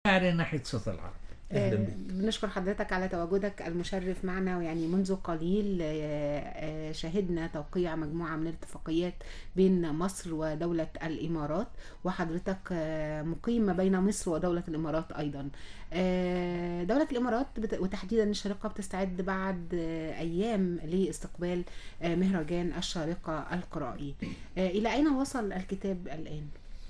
مشاعري ناحيه صوت العرب أهلاً آه، بك. بنشكر حضرتك على تواجدك المشرف معنا ويعني منذ قليل آه، آه، شهدنا توقيع مجموعة من الاتفاقيات بين مصر ودولة الإمارات وحضرتك آه، مقيم ما بين مصر ودولة الإمارات أيضا آه، دولة الإمارات بت- وتحديدا الشارقة بتستعد بعد آه، أيام لاستقبال آه، مهرجان الشارقة القرائي آه، إلى أين وصل الكتاب الآن؟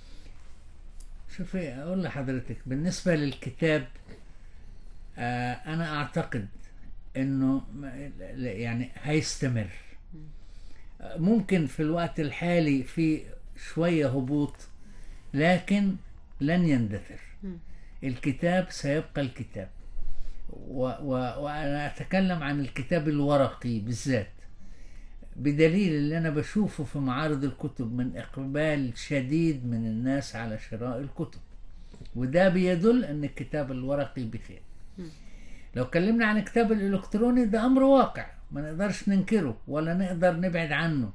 شوفي اقول لحضرتك بالنسبه للكتاب آه انا اعتقد انه م- يعني هيستمر آه، ممكن في الوقت الحالي في شويه هبوط لكن لن يندثر مم. الكتاب سيبقى الكتاب و و وانا اتكلم عن الكتاب الورقي بالذات بدليل اللي انا بشوفه في معارض الكتب من اقبال شديد من الناس على شراء الكتب وده بيدل ان الكتاب الورقي بخير لو اتكلمنا عن الكتاب الالكتروني ده امر واقع ما نقدرش ننكره ولا نقدر نبعد عنه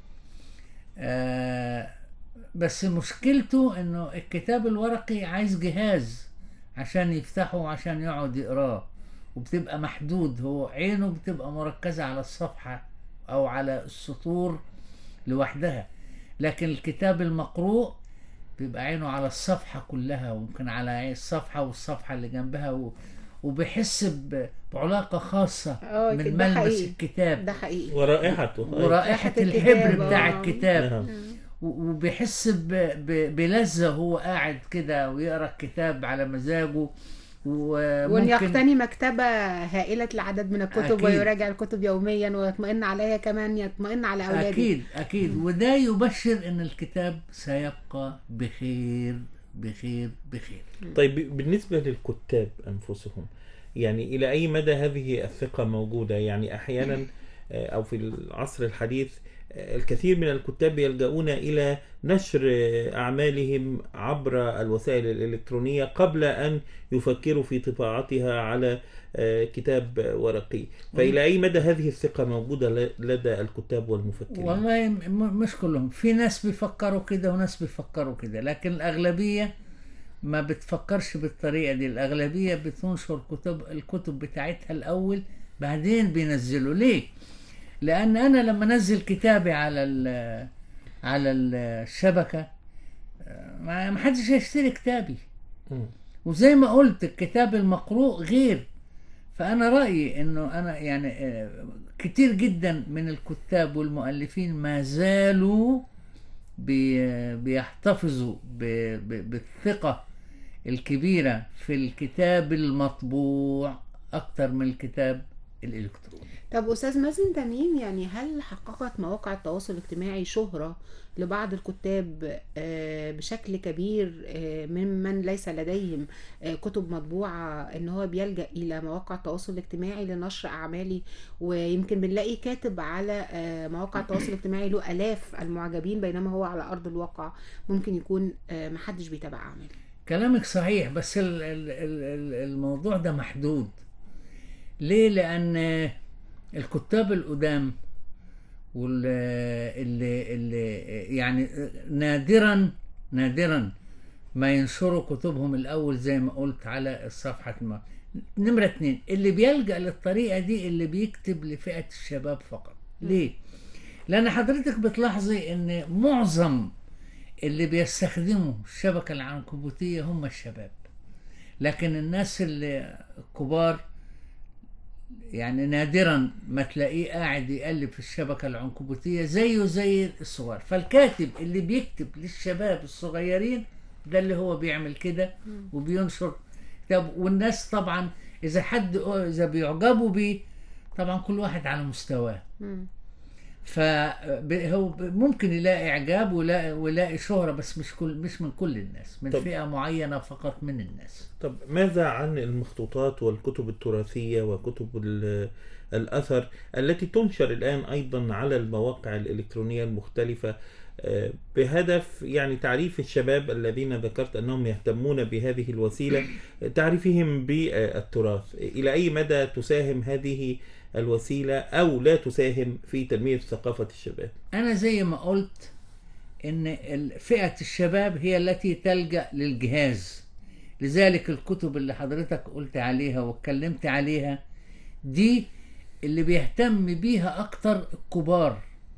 آه بس مشكلته انه الكتاب الورقي عايز جهاز عشان يفتحه وعشان يقعد يقراه وبتبقى محدود هو عينه بتبقى مركزة على الصفحة او على السطور لوحدها لكن الكتاب المقروء بيبقى عينه على الصفحة كلها وممكن على الصفحة والصفحة اللي جنبها و... وبيحس ب- بعلاقة خاصة آه، من ده ملمس حقيقي. الكتاب ده حقيقي ورائحته ورائحة الكتاب، الحبر بتاع آه. الكتاب نعم. و- وبيحس ب... ب... بلذة وهو قاعد كده ويقرا الكتاب على مزاجه وان وممكن يقتني مكتبة هائلة العدد من الكتب أكيد. ويراجع الكتب يوميا ويطمئن عليها كمان يطمئن على أولاده أكيد أكيد وده يبشر إن الكتاب سيبقى بخير بخير بخير طيب بالنسبة للكتاب أنفسهم يعني إلى أي مدى هذه الثقة موجودة يعني أحيانا آه، أو في العصر الحديث آه، الكثير من الكتاب يلجؤون إلى نشر آه، أعمالهم عبر الوسائل الإلكترونية قبل أن يفكروا في طباعتها على آه، كتاب ورقي فإلى أي مدى هذه الثقة موجودة ل- لدى الكتاب والمفكرين والله م- مش كلهم في ناس بيفكروا كده وناس بيفكروا كده لكن الأغلبية ما بتفكرش بالطريقة دي الأغلبية بتنشر كتب الكتب بتاعتها الأول بعدين بينزلوا ليه؟ لأن أنا لما أنزل كتابي على ال- على الشبكة آه، ما ما حدش هيشتري كتابي مم. وزي ما قلت الكتاب المقروء غير فأنا رأيي إنه أنا يعني آه، كتير جدا من الكتاب والمؤلفين ما زالوا بي- بيحتفظوا ب- ب- بالثقة الكبيرة في الكتاب المطبوع أكتر من الكتاب الإلكتروني طب أستاذ مازن تميم يعني هل حققت مواقع التواصل الاجتماعي شهرة لبعض الكتاب آه، بشكل كبير آه، ممن ليس لديهم آه، كتب مطبوعة ان هو بيلجأ الى مواقع التواصل الاجتماعي لنشر اعمالي ويمكن بنلاقي كاتب على آه، مواقع التواصل الاجتماعي له الاف المعجبين بينما هو على ارض الواقع ممكن يكون آه، محدش بيتابع اعماله كلامك صحيح بس ال- ال- ال- ال- الموضوع ده محدود ليه لأن الكتاب القدام واللي اللي اللي يعني نادرا نادرا ما ينشروا كتبهم الأول زي ما قلت على الصفحة الم... نمرة اتنين اللي بيلجأ للطريقة دي اللي بيكتب لفئة الشباب فقط ليه؟ لأن حضرتك بتلاحظي إن معظم اللي بيستخدموا الشبكة العنكبوتية هم الشباب لكن الناس اللي الكبار يعني نادرا ما تلاقيه قاعد يقلب في الشبكة العنكبوتية زيه زي الصغار فالكاتب اللي بيكتب للشباب الصغيرين ده اللي هو بيعمل كده وبينشر كتاب والناس طبعا اذا حد اذا بيعجبوا بيه طبعا كل واحد على مستواه مم. فهو ممكن يلاقي اعجاب ويلاقي ويلاقي شهره بس مش كل مش من كل الناس من طب- فئه معينه فقط من الناس طب ماذا عن المخطوطات والكتب التراثية وكتب ال- الأثر التي تنشر الآن أيضا على المواقع الإلكترونية المختلفة آه، بهدف يعني تعريف الشباب الذين ذكرت أنهم يهتمون بهذه الوسيلة آه، تعريفهم بالتراث إلى أي مدى تساهم هذه الوسيلة أو لا تساهم في تنمية ثقافة الشباب انا زي ما قلت ان ال- فئه الشباب هي التي تلجا للجهاز لذلك الكتب اللي حضرتك قلت عليها واتكلمت عليها دي اللي بيهتم بيها اكتر الكبار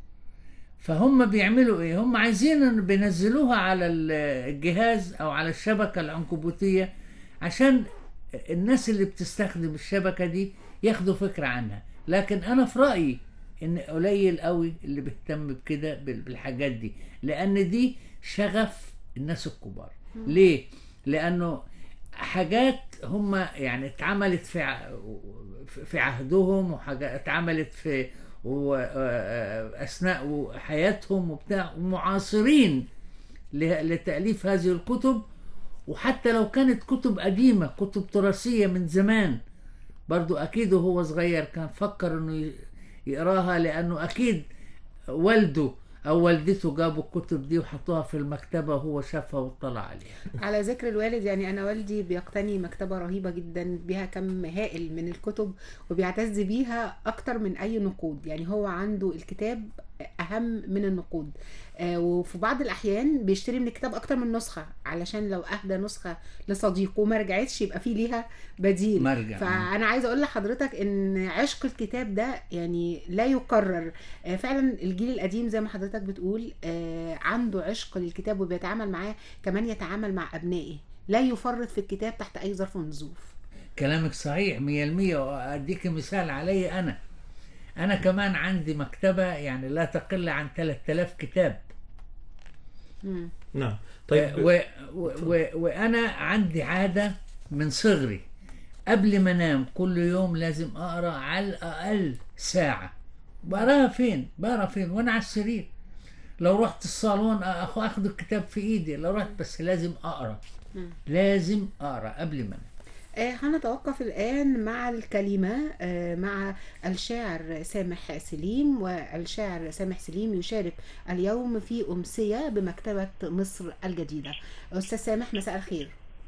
فهم بيعملوا ايه هم عايزين إن بينزلوها على ال- الجهاز او على الشبكة العنكبوتية عشان الناس اللي بتستخدم الشبكة دي ياخدوا فكرة عنها لكن انا في رأيي ان قليل قوي اللي بيهتم بكده بال- بالحاجات دي لان دي شغف الناس الكبار ليه لانه حاجات هم يعني اتعملت في ع- في عهدهم وحاجات اتعملت في و- آه، اثناء حياتهم وبتاع ومعاصرين ل- لتاليف هذه الكتب وحتى لو كانت كتب قديمه كتب تراثيه من زمان برضو اكيد وهو صغير كان فكر انه ي- يقراها لانه اكيد والده او والدته جابوا الكتب دي وحطوها في المكتبه وهو شافها واطلع عليها على ذكر الوالد يعني انا والدي بيقتني مكتبه رهيبه جدا بها كم هائل من الكتب وبيعتز بيها اكتر من اي نقود يعني هو عنده الكتاب اهم من النقود آه، وفي بعض الاحيان بيشتري من الكتاب اكتر من نسخه علشان لو اهدى نسخه لصديقه وما رجعتش يبقى فيه ليها بديل مرجع فانا عايزه اقول لحضرتك ان عشق الكتاب ده يعني لا يكرر آه، فعلا الجيل القديم زي ما حضرتك بتقول آه، عنده عشق للكتاب وبيتعامل معاه كمان يتعامل مع ابنائه لا يفرط في الكتاب تحت اي ظرف من الظروف كلامك صحيح مية المية وأديك مثال علي أنا أنا كمان عندي مكتبة يعني لا تقل عن 3000 كتاب مم. نعم طيب طيب و و و وأنا عندي عادة من صغري قبل ما أنام كل يوم لازم أقرأ على الأقل ساعة بقراها فين؟ بقرا فين؟ وأنا على السرير لو رحت الصالون أخ- أخد الكتاب في إيدي لو رحت بس لازم أقرأ مم. لازم أقرأ قبل ما أنام آه، هنتوقف الآن مع الكلمة آه، مع الشاعر سامح سليم والشاعر سامح سليم يشارك اليوم في أمسية بمكتبة مصر الجديدة أستاذ سامح مساء الخير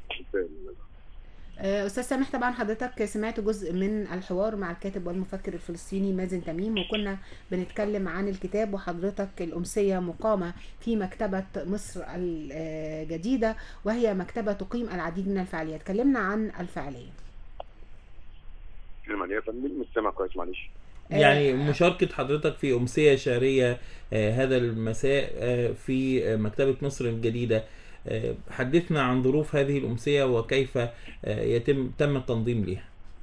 آه، أستاذ سامح طبعا حضرتك سمعت جزء من الحوار مع الكاتب والمفكر الفلسطيني مازن تميم وكنا بنتكلم عن الكتاب وحضرتك الأمسية مقامة في مكتبة مصر الجديدة وهي مكتبة تقيم العديد من الفعاليات كلمنا عن الفعالية كلمة يا فندم مش سامع كويس معلش يعني آه، مشاركة حضرتك في أمسية شعرية آه، هذا المساء آه، في آه، مكتبة مصر الجديدة آه، حدثنا عن ظروف هذه الأمسية وكيف آه، يتم تم التنظيم لها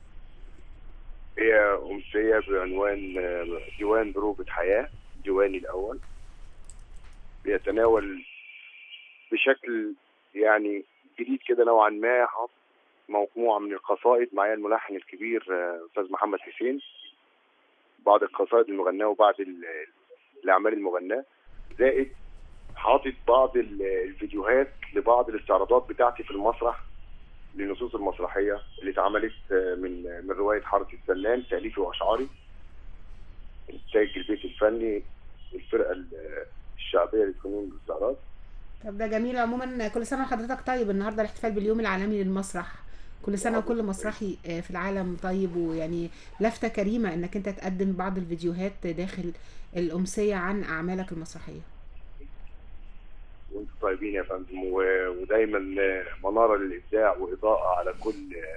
هي أمسية بعنوان آه، ديوان بروفة حياة ديواني الأول بيتناول بشكل يعني جديد كده نوعا ما حط مجموعة من القصائد معايا الملحن الكبير آه، أستاذ محمد حسين بعض القصائد المغناة وبعض ال- الأعمال المغناة زائد حاطط بعض ال- الفيديوهات لبعض الاستعراضات بتاعتي في المسرح للنصوص المسرحية اللي اتعملت آه، من من رواية حارة السلام تأليفي وأشعاري إنتاج البيت الفني الفرقة ال- الشعبية للفنون والاستعراض طب ده جميل عموما كل سنة وحضرتك طيب النهاردة الاحتفال باليوم العالمي للمسرح كل سنة وكل مسرحي آه، في العالم طيب ويعني لفتة كريمة انك انت تقدم بعض الفيديوهات داخل الأمسية عن أعمالك المسرحية وانتم طيبين يا فندم و- ودايما آه، منارة للإبداع وإضاءة على كل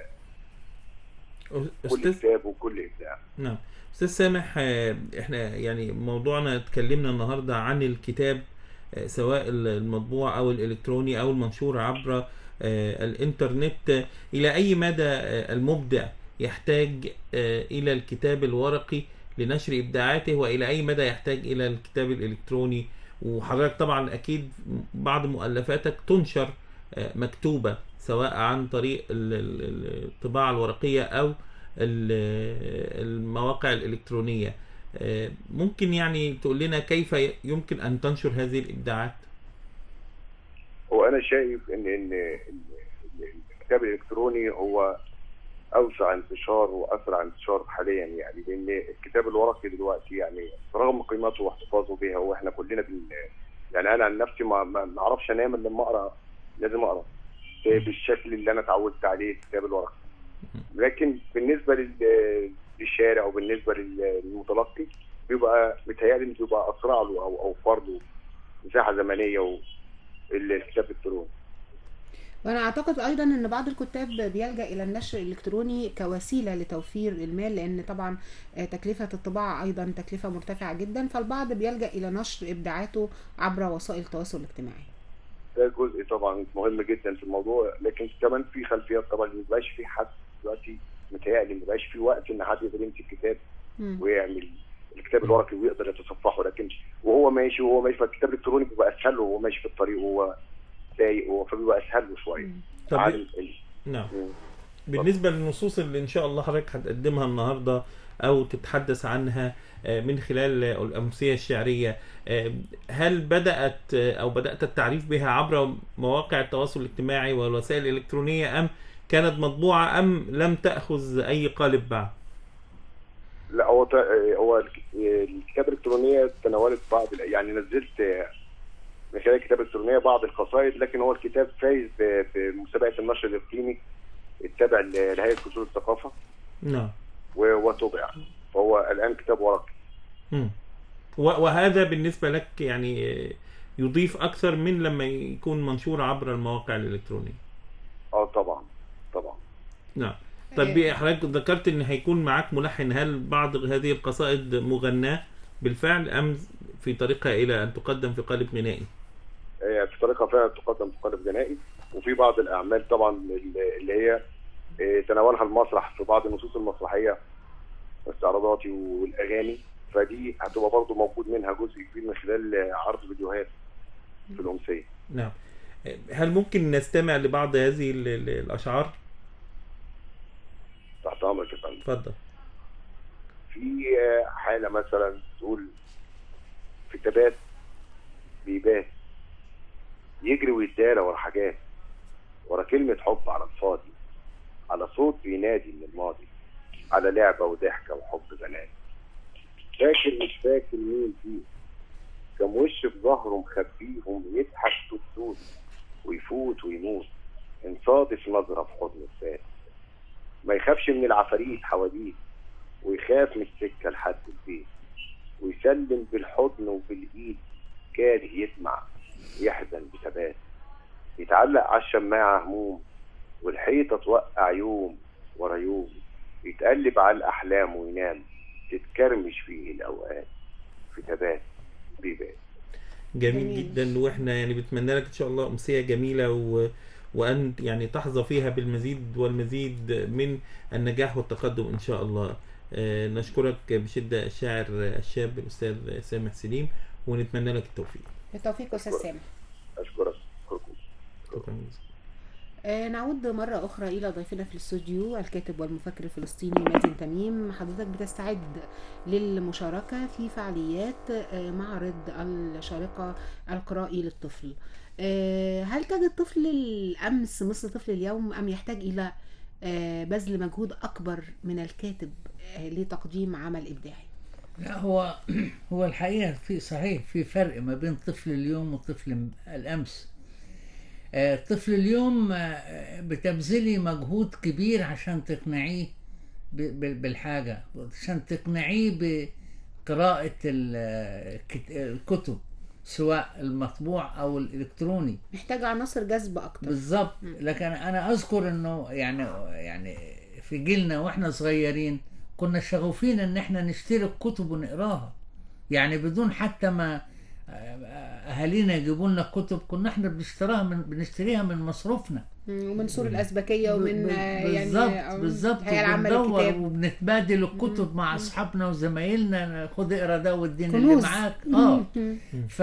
كل أستاذ كتاب وكل إبداع نعم استاذ سامح آه، احنا يعني موضوعنا اتكلمنا النهارده عن الكتاب آه، سواء المطبوع او الالكتروني او المنشور عبر آه، الانترنت آه، الى اي مدى آه، المبدع يحتاج آه، الى الكتاب الورقي لنشر ابداعاته والى اي مدى يحتاج الى الكتاب الالكتروني وحضرتك طبعا اكيد بعض مؤلفاتك تنشر آه، مكتوبه سواء عن طريق ال- ال- الطباعه الورقيه او ال- المواقع الإلكترونية آه، ممكن يعني تقول لنا كيف يمكن أن تنشر هذه الإبداعات وأنا شايف إن إن إن الكتاب الإلكتروني هو أوسع انتشار وأسرع انتشار حاليا يعني لأن الكتاب الورقي دلوقتي يعني رغم قيمته واحتفاظه بها وإحنا كلنا بن يعني أنا عن نفسي ما ما ما أعرفش أنام إلا لما أقرأ لازم أقرأ بالشكل اللي أنا اتعودت عليه الكتاب الورقي لكن بالنسبة لل- للشارع وبالنسبة لل- للمتلقي بيبقى متهيألي إن بيبقى أسرع له أو أوفر له مساحة زمنية والكتاب الإلكتروني وانا اعتقد ايضا ان بعض الكتاب بيلجا الى النشر الالكتروني كوسيله لتوفير المال لان طبعا آه، تكلفه الطباعه ايضا تكلفه مرتفعه جدا فالبعض بيلجا الى نشر ابداعاته عبر وسائل التواصل الاجتماعي ده جزء طبعا مهم جدا في الموضوع لكن كمان في خلفيات طبعا ما بقاش في حد دلوقتي متهيألي ما بقاش في وقت ان حد يقدر يمسك كتاب مم. ويعمل الكتاب الورقي ويقدر يتصفحه لكن وهو ماشي وهو ماشي فالكتاب الالكتروني بيبقى اسهل له وهو ماشي في الطريق وهو سايق وهو- فبيبقى اسهل له شويه مم. طب عن ال- ال- نعم مم. بالنسبة للنصوص اللي إن شاء الله حضرتك هتقدمها النهاردة أو تتحدث عنها آه، من خلال آه، الأمثلة الشعرية آه، هل بدأت آه، أو بدأت التعريف بها عبر مواقع التواصل الاجتماعي والوسائل الإلكترونية أم كانت مطبوعة أم لم تأخذ أي قالب بعد؟ لا هو ت- هو الك- الكتاب الالكترونيه تناولت بعض ال- يعني نزلت من خلال الكتاب الالكترونيه بعض القصائد لكن هو الكتاب فايز ب- بمسابقه النشر الالكتروني التابع ل- لهيئه كسور الثقافه نعم و- وطبع فهو الان كتاب ورقي مم. و- وهذا بالنسبة لك يعني آه، يضيف أكثر من لما يكون منشور عبر المواقع الإلكترونية اه طبعا طبعا نعم طيب حضرتك ذكرت ان هيكون معاك ملحن هل بعض هذه القصائد مغناة بالفعل ام في طريقها الى ان تقدم في قالب غنائي؟ آه، في طريقه فعلا تقدم في قالب غنائي وفي بعض الاعمال طبعا ال- اللي هي آه، تناولها المسرح في بعض النصوص المسرحيه واستعراضاتي والاغاني فدي هتبقى برضو موجود منها جزء كبير من خلال آه، عرض فيديوهات في الامسيه نعم هل ممكن نستمع لبعض هذه ال- ال- الاشعار؟ تحت امرك يا فندم اتفضل في آه، حاله مثلا تقول في تبات بيبات يجري ويتدارى ورا حاجات ورا كلمة حب على الفاضي على صوت بينادي من الماضي على لعبة وضحكة وحب بنات فاكر مش فاكر مين فيه كم وش في ظهره مخبيهم يضحك تبتوت ويفوت ويموت انصادف نظرة في حضن الفات ما يخافش من العفاريت حواديت ويخاف من السكة لحد البيت ويسلم بالحضن وبالإيد كاره يسمع يحزن بثبات يتعلق على الشماعة هموم والحيطة توقع يوم ورا يوم يتقلب على الأحلام وينام تتكرمش فيه الأوقات في ثبات بيبات جميل جميل. جدا واحنا يعني بتمنى لك ان شاء الله امسيه جميله و... وان يعني تحظى فيها بالمزيد والمزيد من النجاح والتقدم ان شاء الله آه، نشكرك بشده الشاعر الشاب الاستاذ سامح سليم ونتمنى لك التوفيق بالتوفيق استاذ سامح أشكرك أشكركم شكرا جزيلا آه، نعود مرة أخرى إلى ضيفنا في الاستوديو الكاتب والمفكر الفلسطيني مازن تميم حضرتك بتستعد للمشاركة في فعاليات آه، معرض الشارقة القرائي للطفل آه، هل تجد طفل الأمس مثل طفل اليوم أم يحتاج إلى آه، بذل مجهود أكبر من الكاتب آه، لتقديم عمل إبداعي لا هو هو الحقيقة في صحيح في فرق ما بين طفل اليوم وطفل الأمس آه، طفل اليوم آه، بتبذلي مجهود كبير عشان تقنعيه ب- ب- بالحاجة عشان تقنعيه بقراءة ال- الكت- الكتب سواء المطبوع أو الإلكتروني محتاج عناصر جذب أكتر بالظبط لكن انا اذكر انه يعني يعني في جيلنا واحنا صغيرين كنا شغوفين ان احنا نشتري الكتب ونقراها يعني بدون حتى ما اهالينا يجيبوا لنا كتب كنا احنا بنشتراها من بنشتريها من مصروفنا مم، ومن سور الأزبكية ومن ب- آه، ب- يعني بالظبط آه، بالظبط الهيئة العامة وبندور للكتاب وبنتبادل الكتب مع اصحابنا وزمايلنا خد اقرا ده واديني اللي كنوز معاك اه مم.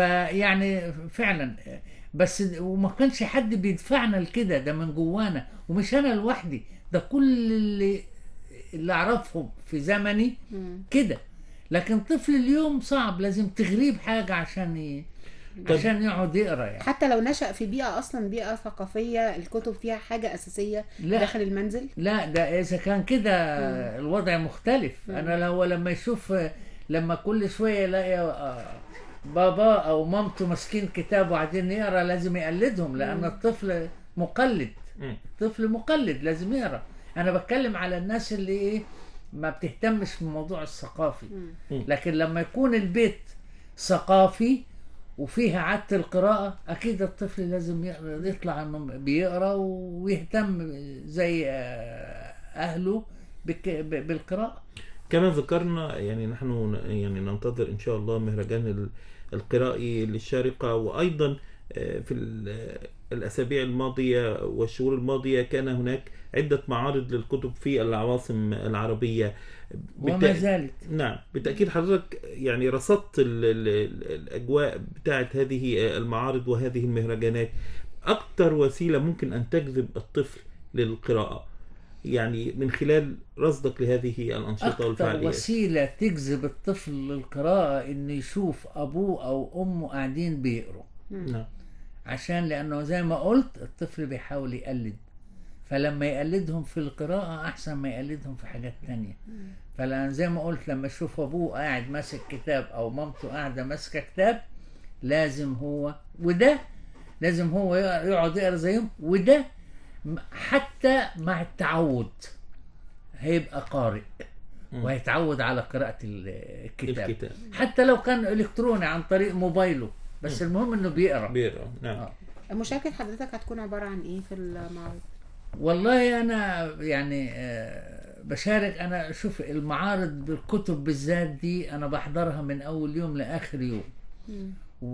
فيعني فعلا بس وما كانش حد بيدفعنا لكده ده من جوانا ومش انا لوحدي ده كل اللي اللي اعرفهم في زمني مم. كده لكن طفل اليوم صعب لازم تغريه بحاجه عشان ي... طب- عشان يقعد يقرا يعني حتى لو نشأ في بيئة أصلا بيئة ثقافية الكتب فيها حاجة أساسية لا. داخل المنزل لا ده اذا كان كده الوضع مختلف مم. انا هو لما يشوف لما كل شويه يلاقي آه، بابا او مامته ماسكين كتاب وقاعدين يقرا لازم يقلدهم لان مم. الطفل مقلد مم. طفل مقلد لازم يقرا انا بتكلم على الناس اللي ايه ما بتهتمش بالموضوع الثقافي مم. لكن لما يكون البيت ثقافي وفيها عادة القراءة أكيد الطفل لازم يقرأ يطلع إنه بيقرأ ويهتم زي آه، أهله بك- ب- بالقراءة كما ذكرنا يعني نحن ن- يعني ننتظر ان شاء الله مهرجان ال- القرائي للشارقة وايضا آه، في ال- الاسابيع الماضية والشهور الماضية كان هناك عدة معارض للكتب في العواصم العربية وما بالتأ- زالت نعم بالتأكيد حضرتك يعني رصدت ال ال ال الأجواء بتاعت هذه المعارض وهذه المهرجانات أكثر وسيلة ممكن أن تجذب الطفل للقراءة يعني من خلال رصدك لهذه الأنشطة أكثر والفعاليات وسيلة تجذب الطفل للقراءة إنه يشوف أبوه أو أمه قاعدين بيقروا نعم عشان لأنه زي ما قلت الطفل بيحاول يقلد فلما يقلدهم في القراءة أحسن ما يقلدهم في حاجات تانية فلأن زي ما قلت لما يشوف أبوه قاعد ماسك كتاب أو مامته قاعدة ماسكة كتاب لازم هو وده لازم هو يقعد- يقعد يقرا زيهم وده م- حتى مع التعود هيبقى قارئ مم. وهيتعود على قراءة ال- الكتاب الكتاب حتى لو كان إلكتروني عن طريق موبايله بس المهم إنه بيقرا بيقرأ نعم آه. مشاركة حضرتك هتكون عبارة عن ايه في المعرض؟ والله انا يعني آه، بشارك انا شوف المعارض بالكتب بالذات دي انا بحضرها من اول يوم لاخر يوم مم.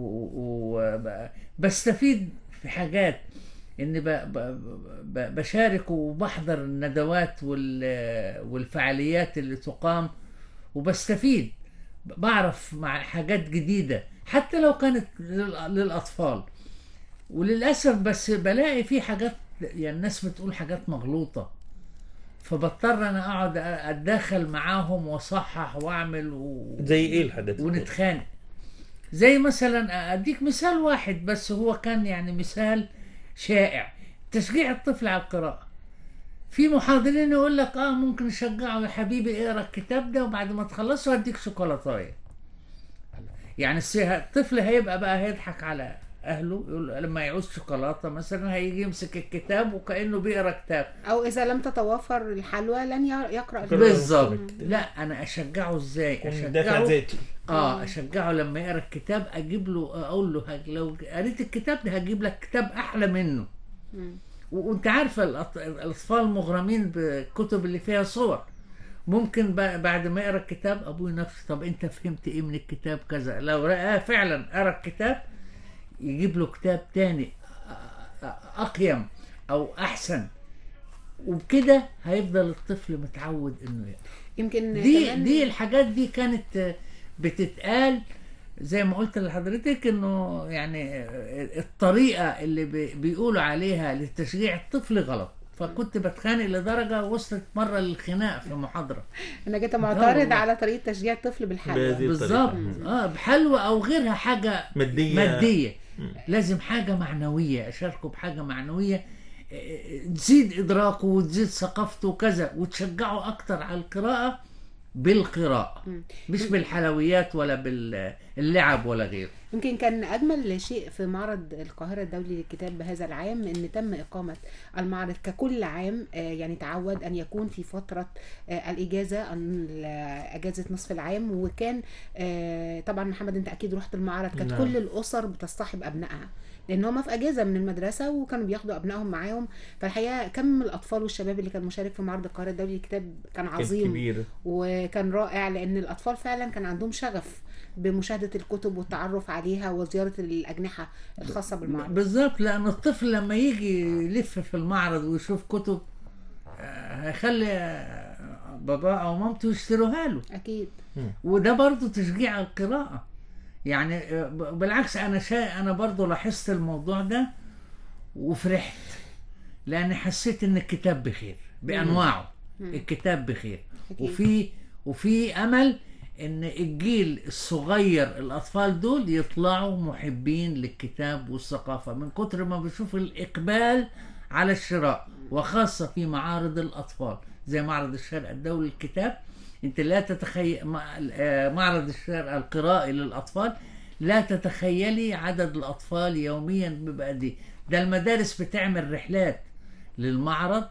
وبستفيد في حاجات اني ب- ب- ب- بشارك وبحضر الندوات وال- والفعاليات اللي تقام وبستفيد بعرف مع حاجات جديدة حتى لو كانت لل- للأطفال وللأسف بس بلاقي في حاجات يعني الناس بتقول حاجات مغلوطة فبضطر أنا أقعد أتداخل معاهم وأصحح وأعمل و... زي إيه الحدث ونتخانق زي مثلا اديك مثال واحد بس هو كان يعني مثال شائع تشجيع الطفل على القراءة في محاضرين يقول لك اه ممكن نشجعه يا حبيبي اقرا الكتاب ده وبعد ما تخلصه هديك شوكولاتايه يعني الس- الطفل هيبقى بقى هيضحك على اهله يقول لما يعوز شوكولاته مثلا هيجي يمسك الكتاب وكانه بيقرا كتاب او اذا لم تتوفر الحلوى لن ي- يقرأ بالظبط. بالظبط لا انا اشجعه ازاي يكون دافع اشجعه ذاتي اه اشجعه لما يقرا الكتاب اجيب له اقول له هج- لو قريت الكتاب ده هجيب لك كتاب احلى منه مم. و- وانت عارفه الأط- الاطفال مغرمين بالكتب اللي فيها صور ممكن ب- بعد ما يقرا الكتاب ابوه نفسه طب انت فهمت ايه من الكتاب كذا لو رأى فعلا قرا الكتاب يجيب له كتاب تاني أ- أ- اقيم او احسن وبكده هيفضل الطفل متعود انه يقرا يمكن دي كمان دي الحاجات دي كانت آه، بتتقال زي ما قلت لحضرتك انه يعني آه، الطريقه اللي بي- بيقولوا عليها لتشجيع الطفل غلط فكنت بتخانق لدرجه وصلت مره للخناق في محاضره انا جيت والله. معترض على طريقة تشجيع الطفل بالحلوى بهذه بالظبط الطريقة. اه بحلوى او غيرها حاجه مادية ماديه مم. لازم حاجه معنويه اشاركه بحاجه معنويه آه، تزيد ادراكه وتزيد ثقافته وكذا وتشجعه اكتر على القراءه بالقراءه مم. مش بالحلويات ولا باللعب ولا غيره يمكن كان اجمل شيء في معرض القاهره الدولي للكتاب بهذا العام ان تم اقامه المعرض ككل عام آه، يعني تعود ان يكون في فتره آه، الاجازه ال- اجازه نصف العام وكان آه، طبعا محمد انت اكيد رحت المعرض كانت نعم. كل الاسر بتصطحب ابنائها لان هم في اجازه من المدرسه وكانوا بياخدوا ابنائهم معاهم فالحقيقه كم الاطفال والشباب اللي كان مشارك في معرض القاهره الدولي للكتاب كان كان عظيم كبير وكان رائع لان الاطفال فعلا كان عندهم شغف بمشاهده الكتب والتعرف عليها وزياره الاجنحه الخاصه بالمعرض بالظبط لان الطفل لما يجي يلف في المعرض ويشوف كتب آه، هيخلي آه، باباه او مامته يشتروها له اكيد وده برضو تشجيع على القراءة يعني آه، ب- بالعكس أنا شا... أنا برضو لاحظت الموضوع ده وفرحت لأن حسيت إن الكتاب بخير بأنواعه مم. الكتاب بخير أكيد. وفي وفي أمل إن الجيل الصغير الأطفال دول يطلعوا محبين للكتاب والثقافة من كتر ما بيشوف الإقبال على الشراء وخاصة في معارض الأطفال زي معرض الشرق الدولي للكتاب انت لا تتخيل معرض الشارع القرائي للاطفال لا تتخيلي عدد الاطفال يوميا بيبقى دي ده المدارس بتعمل رحلات للمعرض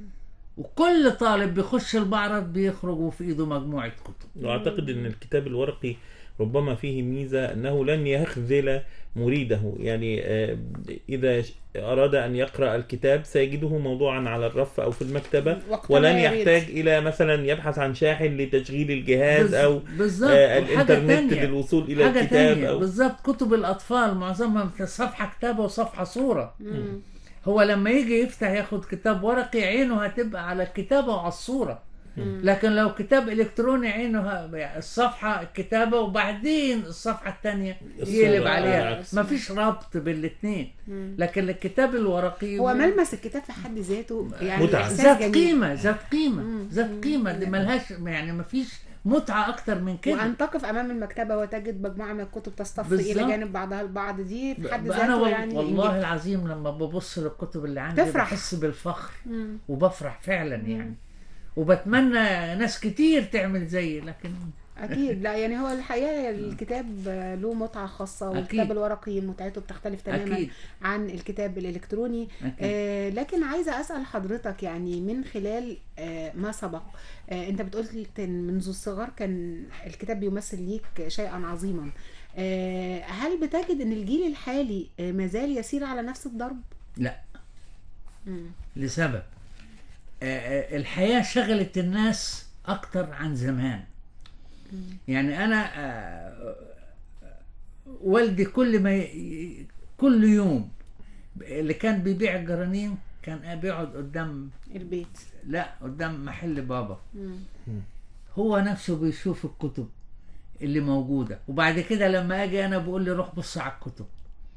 وكل طالب بيخش المعرض بيخرج وفي ايده مجموعه كتب واعتقد ان الكتاب الورقي ربما فيه ميزة أنه لن يخذل مريده يعني آه، إذا ش- أراد أن يقرأ الكتاب سيجده موضوعا على الرف أو في المكتبة وقت ما ولن يريد. يحتاج إلى مثلا يبحث عن شاحن لتشغيل الجهاز بز- أو بالظبط آه، وحاجة الإنترنت تانية. للوصول إلى حاجة الكتاب تانية أو بالظبط كتب الأطفال معظمها صفحة كتابة وصفحة صورة مم. هو لما يجي يفتح ياخد كتاب ورقي عينه هتبقى على الكتابة وعلى الصورة لكن لو كتاب إلكتروني عينه ه- الصفحة الكتابة وبعدين الصفحة التانية الصورة يقلب على عليها العكس. مفيش ربط بين الاتنين لكن الكتاب الورقي هو ملمس الكتاب في حد ذاته يعني متعة. احساس ذات جميل قيمة ذات قيمة مم. ذات مم. قيمة دي ملهاش يعني مفيش متعة أكتر من كده وان تقف امام المكتبه وتجد مجموعه من الكتب تصطف الى بالظبط. جانب بعضها البعض دي في حد ب- انا ذاته وال- يعني والله إنجاز. العظيم لما ببص للكتب اللي عندي تفرح. بحس بالفخر مم. وبفرح فعلا يعني وبتمنى ناس كتير تعمل زيي لكن اكيد لا يعني هو الحقيقه الكتاب له متعه خاصه والكتاب أكيد. الورقي متعته بتختلف تماما اكيد عن الكتاب الالكتروني اكيد آه لكن عايزه اسال حضرتك يعني من خلال آه ما سبق آه انت بتقول إن منذ الصغر كان الكتاب بيمثل ليك شيئا عظيما آه هل بتجد ان الجيل الحالي آه ما زال يسير على نفس الضرب؟ لا مم. لسبب آه، آه، الحياة شغلت الناس أكتر عن زمان يعني أنا آه، والدي كل ما ي- كل يوم اللي كان بيبيع الجرانين كان بيقعد قدام البيت لا قدام محل بابا مم. هو نفسه بيشوف الكتب اللي موجودة وبعد كده لما اجي انا بقول لي روح بص على الكتب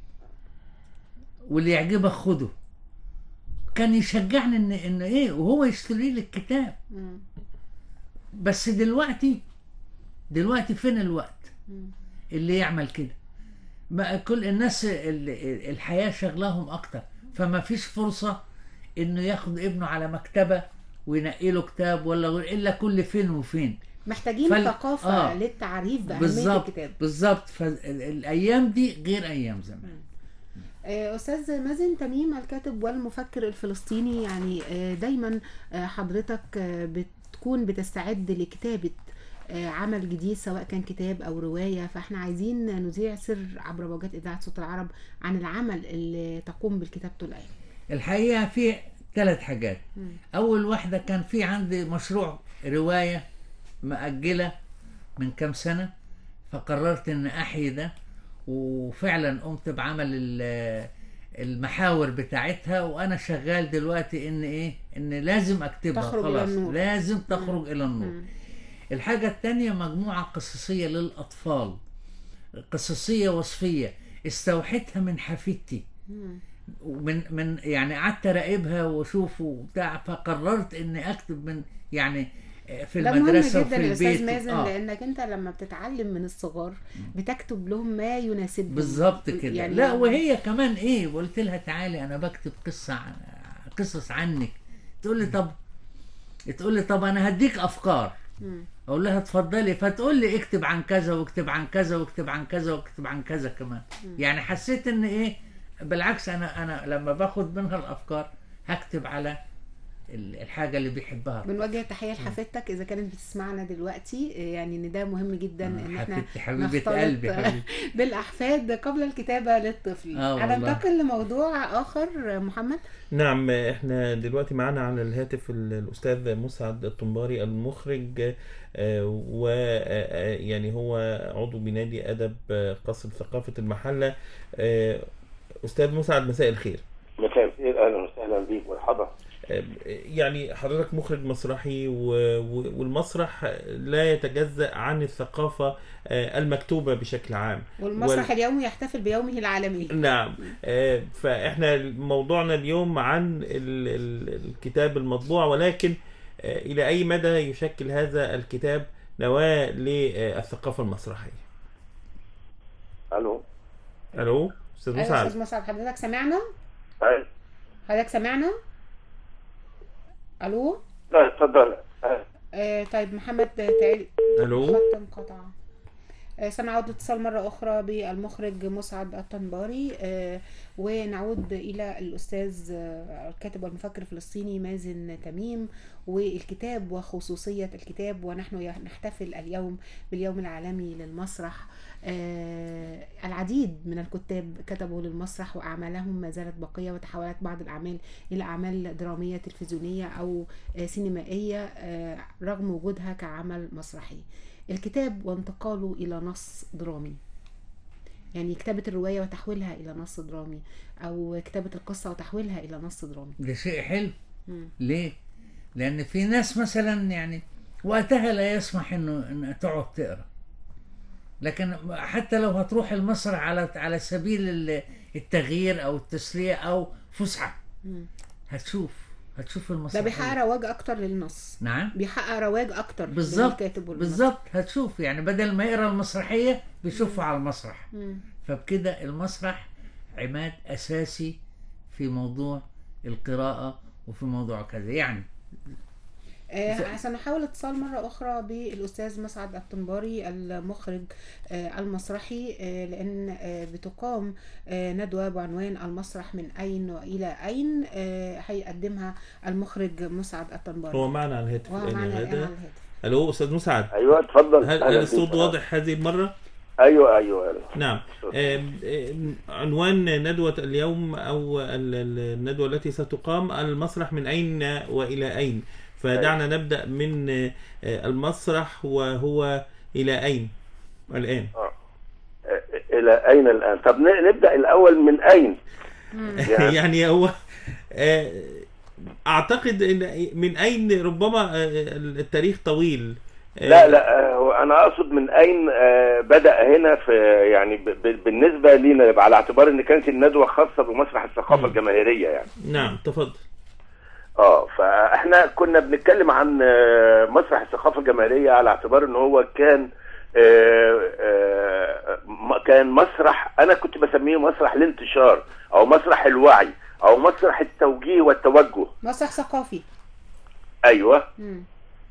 واللي يعجبك خده كان يشجعني ان ان ايه وهو يشتري لي الكتاب مم. بس دلوقتي دلوقتي فين الوقت مم. اللي يعمل كده بقى كل الناس ال- ال- الحياة شغلهم اكتر فما فيش فرصة انه ياخد ابنه على مكتبة وينقي له كتاب ولا غير الا كل فين وفين محتاجين فال- ثقافه آه. للتعريف باهميه بالظبط الكتاب بالظبط فالايام دي غير ايام زمان آه، أستاذ مازن تميم الكاتب والمفكر الفلسطيني يعني آه، دايما آه، حضرتك آه، بتكون بتستعد لكتابة آه، عمل جديد سواء كان كتاب أو رواية فاحنا عايزين نذيع سر عبر موجات إذاعة صوت العرب عن العمل اللي تقوم بالكتابته الآن الحقيقه في ثلاث حاجات مم. اول واحده كان في عندي مشروع روايه مأجله من كام سنه فقررت ان احيي ده وفعلا قمت بعمل ال- المحاور بتاعتها وانا شغال دلوقتي ان ايه ان لازم اكتبها تخرج إلى خلاص النور. لازم تخرج الى النور مم. الحاجة التانية مجموعة قصصية للأطفال قصصية وصفية استوحيتها من حفيدتي مم. ومن من يعني قعدت اراقبها واشوف وبتاع فقررت اني اكتب من يعني في ده مهم المدرسه جدا وفي يا البيت استاذ مازن آه. لانك انت لما بتتعلم من الصغار بتكتب لهم ما يناسبهم بالظبط كده يعني لا وهي كمان ايه قلت لها تعالي انا بكتب قصه عن قصص عنك تقول لي طب تقول لي طب انا هديك افكار مم. اقول لها اتفضلي فتقول لي اكتب عن كذا واكتب عن كذا واكتب عن كذا واكتب عن كذا كمان يعني حسيت ان ايه بالعكس انا انا لما باخد منها الافكار هكتب على ال- الحاجه اللي بيحبها بنوجه تحيه لحفيدتك اذا كانت بتسمعنا دلوقتي يعني ان ده مهم جدا ان احنا حبيبتي حبيبه نختلط قلبي حبيبتي بالاحفاد قبل الكتابه للطفل آه والله. هننتقل لموضوع اخر محمد نعم احنا دلوقتي معانا على الهاتف ال- الاستاذ مسعد الطنباري المخرج و آه، يعني هو عضو بنادي ادب آه، قصر ثقافه المحله آه، استاذ مسعد مساء الخير مساء الخير اهلا وسهلا بيك مرحبا آه، يعني حضرتك مخرج مسرحي و- و- والمسرح لا يتجزأ عن الثقافة آه، المكتوبة بشكل عام والمسرح وال- اليومي يحتفل بيومه العالمي نعم آه، فاحنا موضوعنا اليوم عن ال- ال- الكتاب المطبوع ولكن آه، الى اي مدى يشكل هذا الكتاب نواة للثقافة المسرحية الو الو استاذ ايوه مسعد استاذ مسعد حضرتك سمعنا أيوة. حضرتك سمعنا الو لا اتفضل أه، آه طيب محمد تعالي الو خط انقطع آه، سنعود لاتصال مرة أخرى بالمخرج مسعد الطنباري آه، ونعود إلى الأستاذ آه، الكاتب والمفكر الفلسطيني مازن تميم والكتاب وخصوصية الكتاب ونحن نحتفل اليوم باليوم العالمي للمسرح آه، العديد من الكتاب كتبوا للمسرح وأعمالهم ما زالت باقية وتحولت بعض الأعمال إلى أعمال درامية تلفزيونية أو آه، سينمائية آه، رغم وجودها كعمل مسرحي الكتاب وانتقاله إلى نص درامي يعني كتابة الرواية وتحويلها إلى نص درامي أو كتابة القصة وتحويلها إلى نص درامي ده شيء حلو مم. ليه؟ لأن في ناس مثلا يعني وقتها لا يسمح إنه إن تقعد تقرا لكن حتى لو هتروح المسرح على على سبيل ال- التغيير أو التسلية أو فسحة مم. هتشوف هتشوف ده المسرح بيحقق رواج أكتر للنص نعم بيحقق رواج أكتر بالظبط للكاتب والممثل. بالظبط هتشوف يعني بدل ما يقرا المسرحية بيشوفها على المسرح مم. فبكده المسرح عماد أساسي في موضوع القراءة وفي موضوع كذا يعني آه، سنحاول اتصال مرة أخرى بالأستاذ مسعد الطنباري المخرج آه، المسرحي آه، لأن آه، بتقام آه، ندوة بعنوان المسرح من أين وإلى أين آه، هيقدمها المخرج مسعد الطنباري هو معنا على الهاتف وهو الآن معنا يا الآن على غادة الهاتف ألو أستاذ مسعد ايوه اتفضل هل, أهلا هل الصوت بيك. واضح هذه المرة؟ ايوه ايوه أيوة. نعم آم، آم، عنوان ندوة اليوم أو ال- ال- الندوة التي ستقام المسرح من أين وإلى أين فدعنا نبدأ من آه، المسرح وهو إلى أين الآن آه. الى اين الان طب ن- نبدا الاول من اين يعني- يعني هو آه، أعتقد أن من أين ربما آه، التاريخ طويل آه، لا لا آه، هو انا اقصد من اين آه، بدا هنا في يعني ب- ب- بالنسبه لينا على اعتبار ان كانت الندوه خاصه بمسرح الثقافه مم. الجماهيريه يعني نعم تفضل اه فاحنا كنا بنتكلم عن آه، مسرح الثقافه الجماهيريه على اعتبار ان هو كان آه، آه، م- كان مسرح انا كنت بسميه مسرح الانتشار او مسرح الوعي او مسرح التوجيه والتوجه مسرح ثقافي ايوه مم.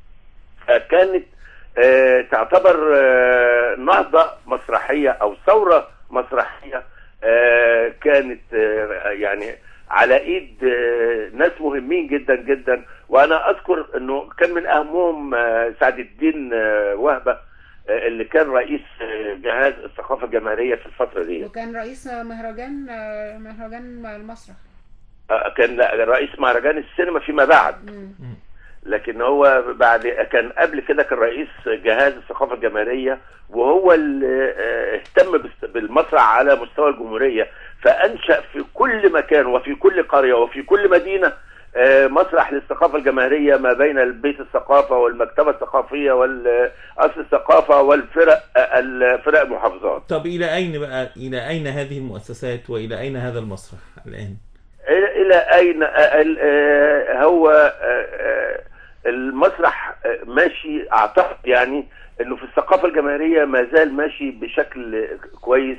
كانت آه، تعتبر آه، نهضة مسرحية أو ثورة مسرحية آه، كانت آه، يعني على ايد آه، ناس مهمين جدا جدا وانا اذكر انه كان من اهمهم آه، سعد الدين آه، وهبه آه، اللي كان رئيس آه، جهاز الثقافه الجماهيريه في الفتره دي وكان رئيس مهرجان آه، مهرجان المسرح آه، كان رئيس مهرجان السينما فيما بعد مم. لكن هو بعد كان قبل كده كان رئيس جهاز الثقافه الجماهيريه وهو اللي آه، اهتم بس- بالمسرح على مستوى الجمهوريه فانشا في كل مكان وفي كل قريه وفي كل مدينه آه، مسرح للثقافه الجماهيريه ما بين البيت الثقافه والمكتبه الثقافيه والاصل الثقافه والفرق آه، الفرق المحافظات طب إلى أين بقى إلى أين هذه المؤسسات وإلى أين هذا المسرح الآن؟ الى إلى اين آه، ال- آه، هو آه، آه، المسرح آه، ماشي اعتقد يعني انه في الثقافه الجماهيريه ما زال ماشي بشكل كويس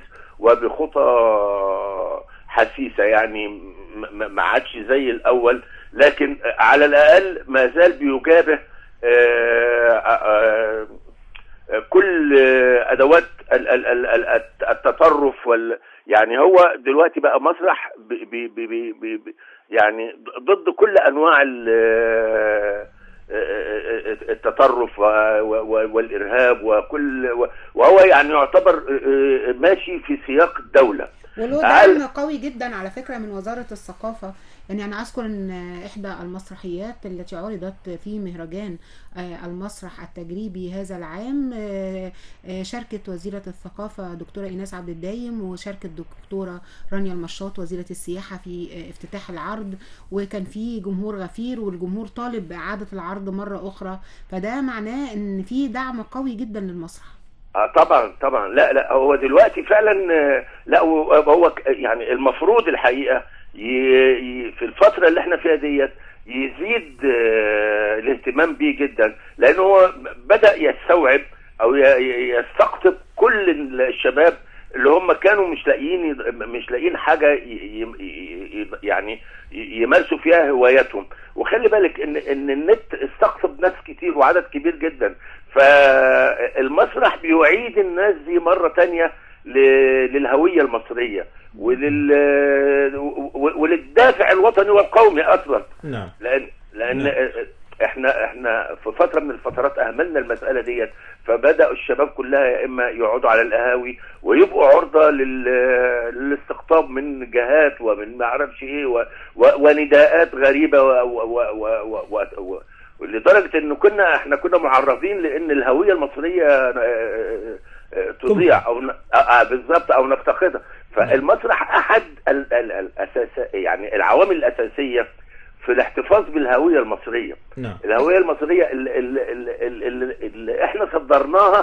وبخطى حسيسه يعني م- م- ما عادش زي الاول لكن على الاقل ما زال بيجابه آه، آه، آه، كل آه، ادوات ال- ال- ال- ال- التطرف وال يعني هو دلوقتي بقى مسرح بي بي بي بي بي بي- يعني ضد كل انواع ال- التطرف و- و- والارهاب وكل وهو يعني يعتبر ماشي في سياق الدوله وله تعال- دعم قوي جدا على فكرة من وزارة الثقافة يعني أنا أذكر أن إحدى المسرحيات التي عرضت في مهرجان آه، المسرح التجريبي هذا العام آه، آه، شاركت وزيرة الثقافة دكتورة إيناس عبد الدايم وشاركت دكتورة رانيا المشاط وزيرة السياحة في آه، افتتاح العرض وكان في جمهور غفير والجمهور طالب بإعادة العرض مرة أخرى فده معناه أن في دعم قوي جدا للمسرح اه طبعا طبعا لا لا هو دلوقتي فعلا آه، لا هو هو ك- يعني المفروض الحقيقه ي- ي- في الفتره اللي احنا فيها ديت يزيد آه، الاهتمام بيه جدا لان هو بدا يستوعب او ي- ي- يستقطب كل الشباب اللي هم كانوا مش لاقيين مش لاقيين حاجه ي- ي- ي- يعني ي- يمارسوا فيها هواياتهم وخلي بالك ان ان النت استقطب ناس كتير وعدد كبير جدا المسرح بيعيد الناس دي مرة تانية ل- للهوية المصرية ولل و- وللدافع الوطني والقومي أصلا نعم لأن لأن نعم. احنا احنا في فتره من الفترات اهملنا المساله ديت فبداوا الشباب كلها يا اما يقعدوا على القهاوي ويبقوا عرضه لل... للاستقطاب من جهات ومن ما اعرفش ايه و... و... ونداءات غريبه و... و... و... و... و... و... لدرجه انه كنا احنا كنا معرضين لان الهويه المصريه آه، آه، آه، تضيع او ن- آه، آه، بالظبط او نفتقدها فالمسرح احد ال... ال... الاساس يعني العوامل الاساسيه في الاحتفاظ بالهويه المصريه نعم الهويه المصريه اللي, اللي, اللي, اللي احنا صدرناها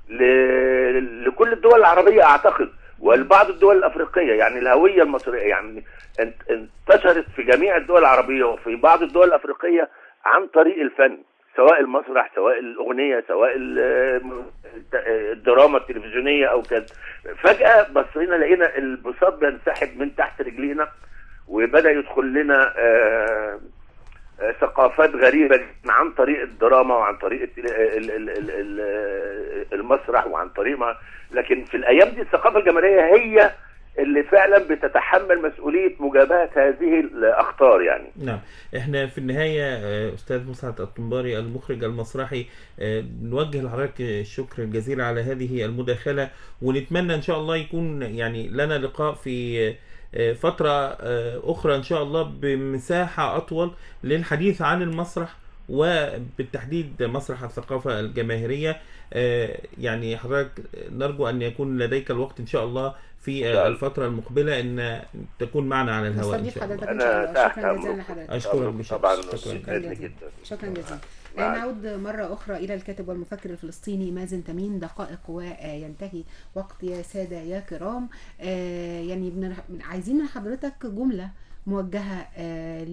ل- لكل الدول العربيه اعتقد ولبعض الدول الافريقيه يعني الهويه المصريه يعني انت- انتشرت في جميع الدول العربيه وفي بعض الدول الافريقيه عن طريق الفن سواء المسرح سواء الاغنيه سواء ال- الدراما التلفزيونيه او كذا فجاه بصينا لقينا البساط بينسحب من تحت رجلينا وبدا يدخل لنا آه آه، ثقافات غريبة جداً عن طريق الدراما وعن طريق التل- ال- ال- ال- ال- المسرح وعن طريق ما لكن في الأيام دي الثقافة الجماهيرية هي اللي فعلا بتتحمل مسؤولية مجابهة هذه الأخطار يعني نعم احنا في النهاية آه، أستاذ مسعد الطنباري المخرج المسرحي آه، نوجه لحضرتك الشكر الجزيل على هذه المداخلة ونتمنى إن شاء الله يكون يعني لنا لقاء في آه، فترة آه، أخرى إن شاء الله بمساحة أطول للحديث عن المسرح وبالتحديد مسرح الثقافة الجماهيرية آه، يعني حضرتك نرجو أن يكون لديك الوقت إن شاء الله في إن شاء آه، الله. الفترة المقبلة أن تكون معنا على الهواء إن نستضيف شاء الله حضرتك ان شاء أنا الله تحت شكرا جزيلا أمرك. لحضرتك أشكرك أمرك بشكل طبعا شكرا شكرا جدا جزيلا جدا شكرا جزيلا مع- نعود مرة أخرى إلى الكاتب والمفكر الفلسطيني مازن تميم دقائق وينتهي وقت يا سادة يا كرام آه، يعني بن- عايزين من حضرتك جملة موجهة آه،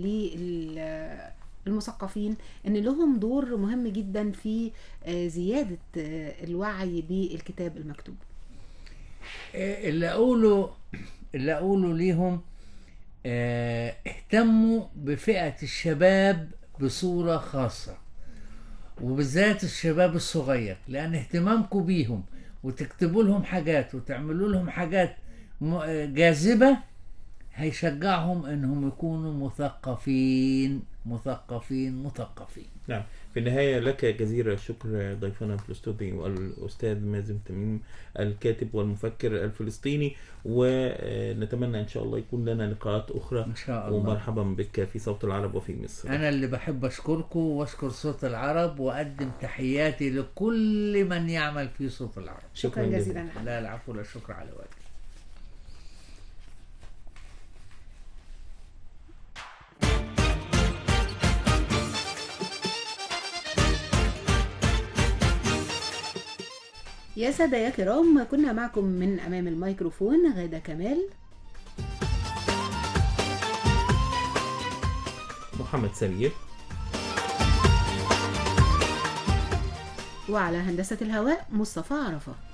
للمثقفين إن لهم دور مهم جدا في آه، زيادة آه، الوعي بالكتاب المكتوب إيه اللي اقوله اللي اقوله ليهم آه، اهتموا بفئة الشباب بصورة خاصة وبالذات الشباب الصغير لان اهتمامكم بيهم وتكتبوا لهم حاجات وتعملوا لهم حاجات م- آه، جاذبة هيشجعهم انهم يكونوا مثقفين مثقفين مثقفين نعم في النهاية لك جزيل الشكر ضيفنا في الاستوديو الأستاذ مازن تميم الكاتب والمفكر الفلسطيني ونتمنى إن شاء الله يكون لنا لقاءات أخرى ان شاء الله ومرحبا بك في صوت العرب وفي مصر انا اللي بحب اشكركم واشكر صوت العرب واقدم تحياتي لكل من يعمل في صوت العرب شكرا شكراً جزيلا جزيلاً. لحضرتك لا العفو لا شكر على واجب يا سادة يا كرام كنا معكم من أمام الميكروفون غادة كمال محمد سمير وعلى هندسة الهواء مصطفى عرفة